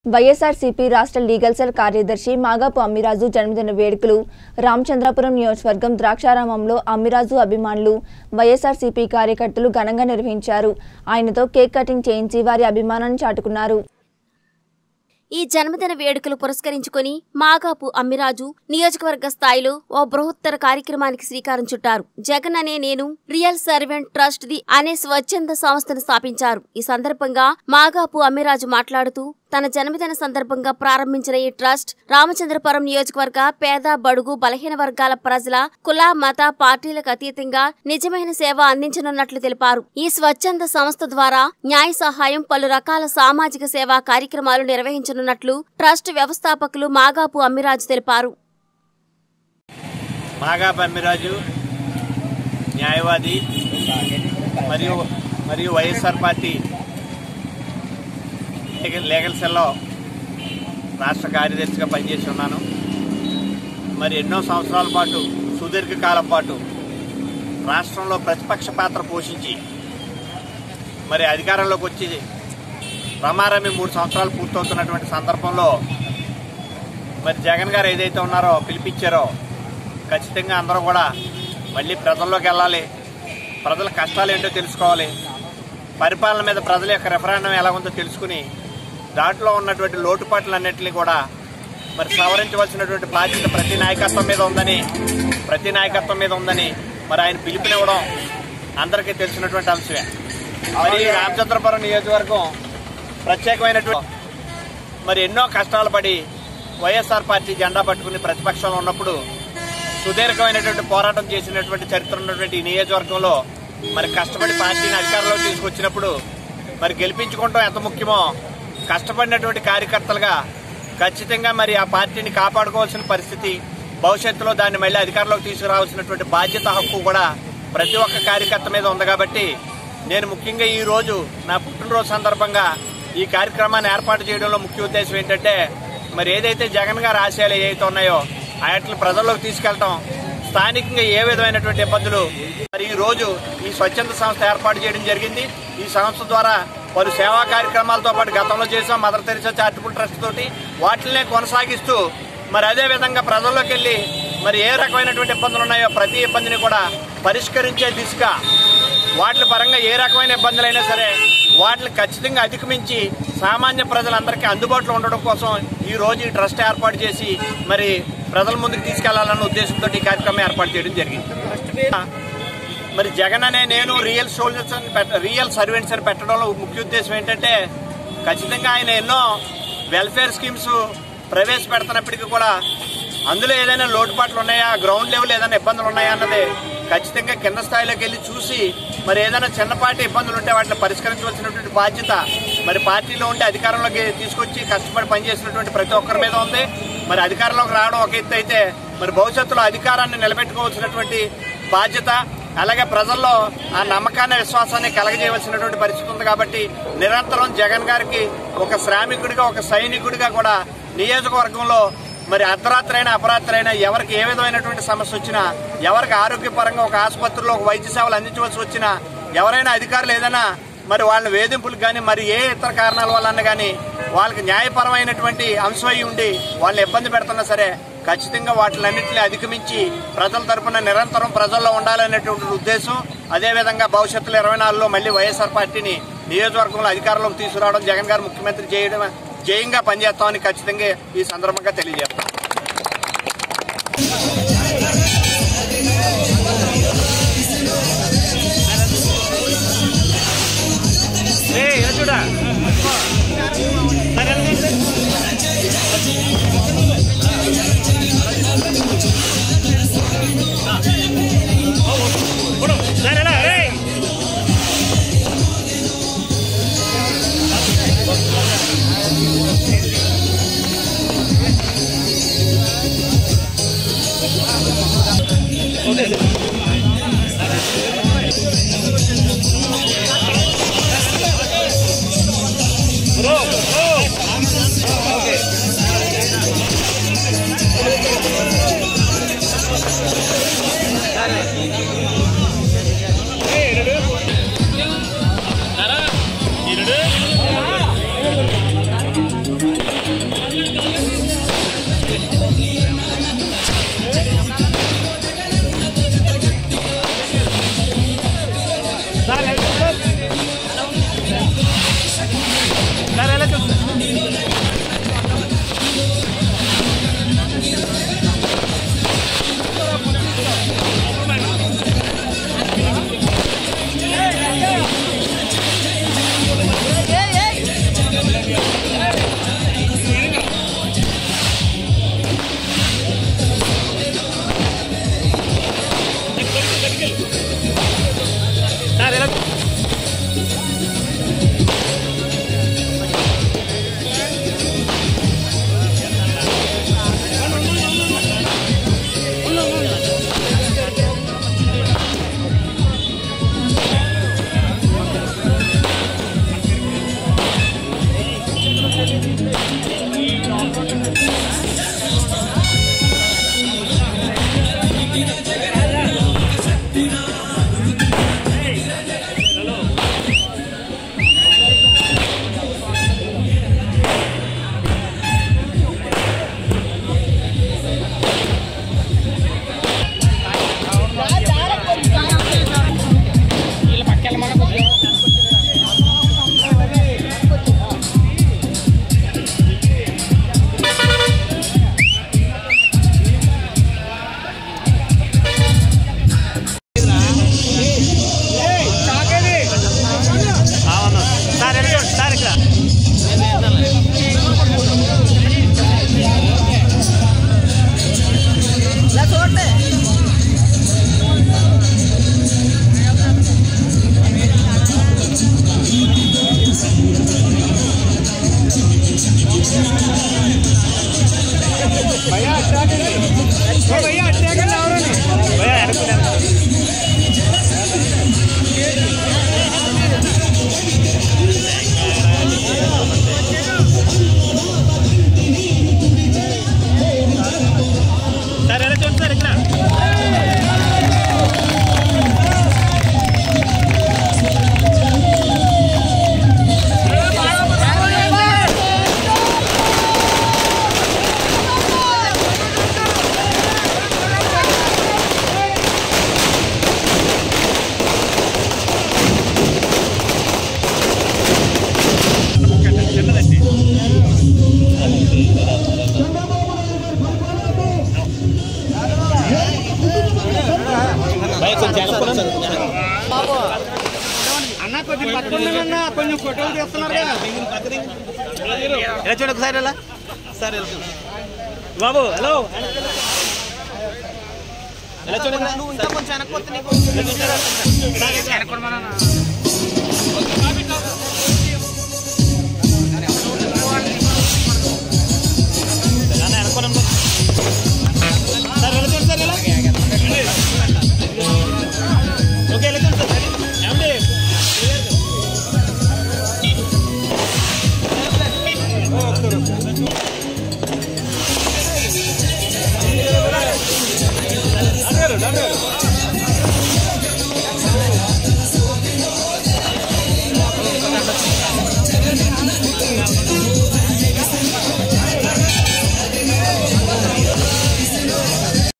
వైఎస్ఆర్సీపీ రాష్ట్ర legal cell కార్యదర్శి మాగాపు అమ్మిరాజు జన్మదిన వేడుకలు రామచంద్రాపురం నియోజకవర్గం ద్రాక్షారామంలో అమ్మిరాజు అభిమానులు వైఎస్ఆర్సీపీ కార్యకర్తలు ఘనంగా నిర్వహించారు ఆయనతో కేక్ కటింగ్ చేయించి వారి అభిమానాన్ని చాటుకున్నారు ఈ జన్మదిన వేడుకలు పురస్కరించుకొని మాగాపు అమ్మిరాజు నియోజకవర్గ స్థాయిలో ఓ బృహత్తర కార్యక్రమానికి శ్రీకారం చుట్టారు జగన్ అనే నేను రియల్ సర్వెంట్ ట్రస్ట్ ది అనే స్వచ్ఛంద సంస్థను స్థాపించారు ఈ సందర్భంగా మాగాపు అమ్మిరాజు మాట్లాడుతూ తన జన్మదిన సందర్భంగా ప్రారంభించిన ఈ ట్రస్ట్ రామచంద్రపురం నియోజకవర్గ పేద బడుగు బలహీన వర్గాల ప్రజల కుల మత పార్టీలకు అతీతంగా నిజమైన సేవ అందించనున్నట్లు తెలిపారు ఈ స్వచ్ఛంద సంస్థ ద్వారా న్యాయ సహాయం పలు రకాల సామాజిక సేవా కార్యక్రమాలు నిర్వహించనున్నట్లు ట్రస్ట్ వ్యవస్థాపకులు మాగాపు అమ్మిరాజు తెలిపారు మాగా బమ్మిరాజు న్యాయవాది మరియు మరియు వైఎస్ఆర్ పార్టీ లీగల్- లీగల్ సెల్లో రాష్ట్ర కార్యదర్శిగా పనిచేసి ఉన్నాను మరి ఎన్నో సంవత్సరాల పాటు సుదీర్ఘకాలం పాటు రాష్ట్రంలో ప్రతిపక్ష పాత్ర పోషించి మరి అధికారంలోకి వచ్చి రమారమి మూడు సంవత్సరాలు పూర్తవుతున్నటువంటి సందర్భంలో మరి జగన్ గారు ఏదైతే ఉన్నారో పిలిపించారో ఖచ్చితంగా అందరూ కూడా మళ్ళీ ప్రజల్లోకి వెళ్ళాలి ప్రజల కష్టాలు ఏంటో తెలుసుకోవాలి పరిపాలన మీద ప్రజల యొక్క రెఫరెండం ఎలా ఉందో తెలుసుకుని దాంట్లో ఉన్నటువంటి లోటుపాట్లన్నింటినీ కూడా మరి సవరించవలసినటువంటి బాధ్యత ప్రతి నాయకత్వం మీద ఉందని ప్రతి నాయకత్వం మీద ఉందని మరి ఆయన పిలుపునివ్వడం అందరికీ తెలిసినటువంటి అంశమే మరి ఈ రామచంద్రపురం నియోజకవర్గం ప్రత్యేకమైనటువంటి మరి ఎన్నో కష్టాలు పడి వైఎస్ఆర్ పార్టీ జెండా పట్టుకుని ప్రతిపక్షంలో ఉన్నప్పుడు సుదీర్ఘమైనటువంటి పోరాటం చేసినటువంటి చరిత్ర ఉన్నటువంటి ఈ నియోజకవర్గంలో మరి కష్టపడి పార్టీని అధికారంలో తీసుకొచ్చినప్పుడు మరి గెలిపించుకోవడం ఎంత ముఖ్యమో కష్టపడినటువంటి కార్యకర్తలుగా ఖచ్చితంగా మరి ఆ పార్టీని కాపాడుకోవాల్సిన పరిస్థితి భవిష్యత్తులో దాన్ని మళ్ళీ అధికారంలోకి తీసుకురావాల్సినటువంటి బాధ్యత హక్కు కూడా ప్రతి ఒక్క కార్యకర్త మీద ఉంది కాబట్టి నేను ముఖ్యంగా ఈ రోజు నా పుట్టినరోజు సందర్భంగా ఈ కార్యక్రమాన్ని ఏర్పాటు చేయడంలో ముఖ్య ఉద్దేశం ఏంటంటే మరి ఏదైతే జగన్ గారు ఆశయాలు ఏవైతే ఉన్నాయో వాటిని ప్రజల్లోకి తీసుకెళ్తాం స్థానికంగా ఏ విధమైనటువంటి ఇబ్బందులు మరి ఈ రోజు ఈ స్వచ్ఛంద సంస్థ ఏర్పాటు చేయడం జరిగింది ఈ సంస్థ ద్వారా పలు సేవా కార్యక్రమాలతో పాటు గతంలో చేసాం మదర్ తెరిసా చారిటబుల్ ట్రస్ట్ తోటి వాటినే కొనసాగిస్తూ మరి అదే విధంగా ప్రజల్లోకి వెళ్ళి మరి ఏ రకమైనటువంటి ఇబ్బందులు ఉన్నాయో ప్రతి ఇబ్బందిని కూడా పరిష్కరించే దిశగా వాటి పరంగా ఏ రకమైన ఇబ్బందులైనా సరే వాటిని ఖచ్చితంగా అధిగమించి సామాన్య ప్రజలందరికీ అందుబాటులో ఉండడం కోసం ఈ రోజు ఈ ట్రస్ట్ ఏర్పాటు చేసి మరి ప్రజల ముందుకు తీసుకెళ్లాలన్న ఉద్దేశంతో ఈ కార్యక్రమం ఏర్పాటు చేయడం జరిగింది మరి జగన్ అనే నేను రియల్ సోల్జర్స్ అని పెట్ట రియల్ సర్వెంట్స్ అని పెట్టడంలో ముఖ్య ఉద్దేశం ఏంటంటే ఖచ్చితంగా ఆయన ఎన్నో వెల్ఫేర్ స్కీమ్స్ ప్రవేశపెడుతున్నప్పటికీ కూడా అందులో ఏదైనా లోటుపాట్లు ఉన్నాయా గ్రౌండ్ లెవెల్ ఏదైనా ఇబ్బందులు ఉన్నాయా అన్నది ఖచ్చితంగా కింద స్థాయిలోకి వెళ్ళి చూసి మరి ఏదైనా చిన్నపాటి ఇబ్బందులు ఉంటే వాటిని పరిష్కరించవలసినటువంటి బాధ్యత మరి పార్టీలో ఉంటే అధికారంలోకి తీసుకొచ్చి కష్టపడి పనిచేసినటువంటి ప్రతి ఒక్కరి మీద ఉంది మరి అధికారంలోకి రావడం ఒక ఎత్తు అయితే మరి భవిష్యత్తులో అధికారాన్ని నిలబెట్టుకోవాల్సినటువంటి బాధ్యత అలాగే ప్రజల్లో ఆ నమ్మకాన్ని విశ్వాసాన్ని కలగజేయవలసినటువంటి పరిస్థితి ఉంది కాబట్టి నిరంతరం జగన్ గారికి ఒక శ్రామికుడిగా ఒక సైనికుడిగా కూడా నియోజకవర్గంలో మరి అర్ధరాత్రి అయినా అపరాత్రి అయినా ఎవరికి ఏ విధమైనటువంటి సమస్య వచ్చినా ఎవరికి ఆరోగ్యపరంగా ఒక ఆసుపత్రిలో ఒక వైద్య సేవలు అందించవలసి వచ్చినా ఎవరైనా అధికారులు ఏదైనా మరి వాళ్ళ వేధింపులకు కానీ మరి ఏ ఇతర కారణాల వలన కానీ వాళ్ళకి న్యాయపరమైనటువంటి అంశం అయి ఉండి వాళ్ళని ఇబ్బంది పెడుతున్నా సరే ఖచ్చితంగా వాటిలన్నింటినీ అధిగమించి ప్రజల తరపున నిరంతరం ప్రజల్లో ఉండాలనేటువంటి ఉద్దేశం అదేవిధంగా భవిష్యత్తులో ఇరవై నాలుగులో మళ్ళీ వైఎస్ఆర్ పార్టీని నియోజకవర్గంలో అధికారంలోకి తీసుకురావడం జగన్ గారు ముఖ్యమంత్రి చేయడం జయంగా పనిచేస్తామని ఖచ్చితంగా ఈ సందర్భంగా తెలియజేస్తాం చూడా కొద్దిగా పక్కన కొంచెం ఫోటోలు తీస్తున్నారు కదా ఇలా చూడు ఒకసారి ఇలా సరే బాబు హలో ఎలా చూడండి నువ్వు ఇంకా కొంచెం వెనక్కి వస్తే నీకు